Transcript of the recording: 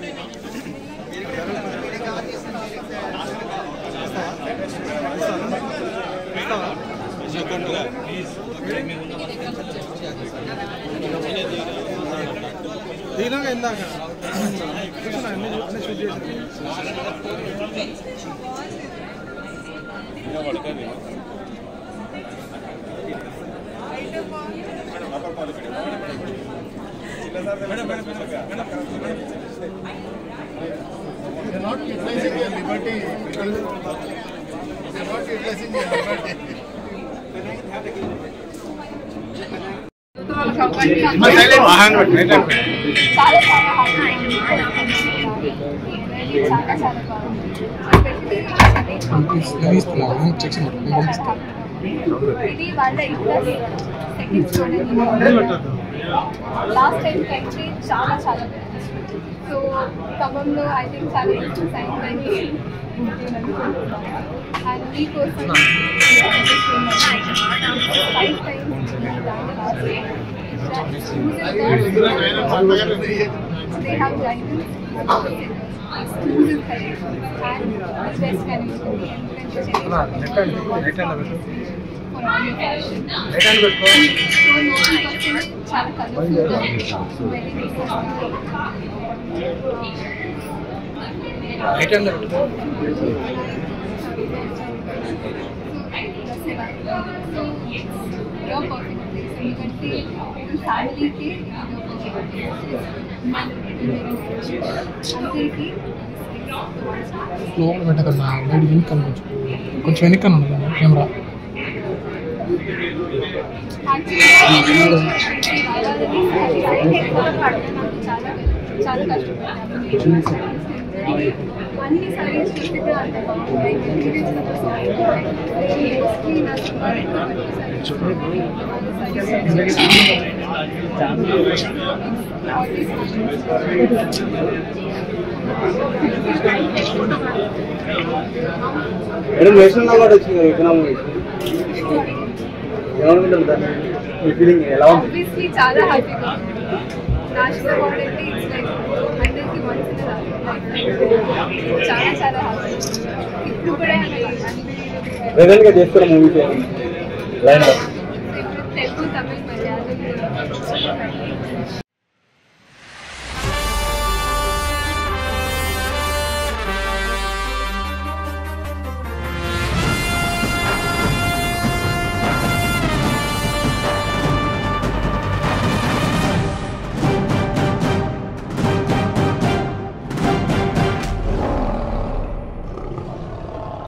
దిగినాక ఇందాక చూసినా అన్ని అన్ని షూట్ చేసి They're not utilizing their liberty. They're not utilizing their liberty. చాలా చాలా హ్యాపీ చాలా చాలా బాగుంది ఇది వాళ్ళ ఇంట్లో సెకండ్ స్టూడెంట్ లాస్ట్ టైం కంటే చాలా చాలా బాగుంది సో ఖమ్మంలో ఐ థింక్ చాలా ఇన్స్టెన్స్ అయిందని అండ్ మీకోసం five times they have guidance, exclusive collection, and best collection. For all your fashion. So, నోటి కోసం చాలా కలర్ఫుల్గా వెరీ ఎందుకంటే ఫ్యామిలీకి అందరికీ లోపల పెట్టకన్నా బయట వెనక కొంచెం కొంచెం వెనక ఉండదు కెమెరా చాలా కష్టపడ్డాను అన్ని సర్వీస్ చూస్తే అంత బాగున్నాయి మేడం నేషనల్ అవార్డు వచ్చింది కదా వికనా మూవీ ఏమనుకుంటారు దాన్ని మీ ఫీలింగ్ ఎలా ఉంది ఆబ్వియస్లీ చాలా హ్యాపీగా నేషనల్ అవార్డ్ అంటే ఇట్స్ లైక్ అందరికి మంచి చాలా చాలా హ్యాపీ ఇప్పుడు కూడా ప్రెసెంట్ గా చేస్తున్న మూవీస్ లైన్ అప్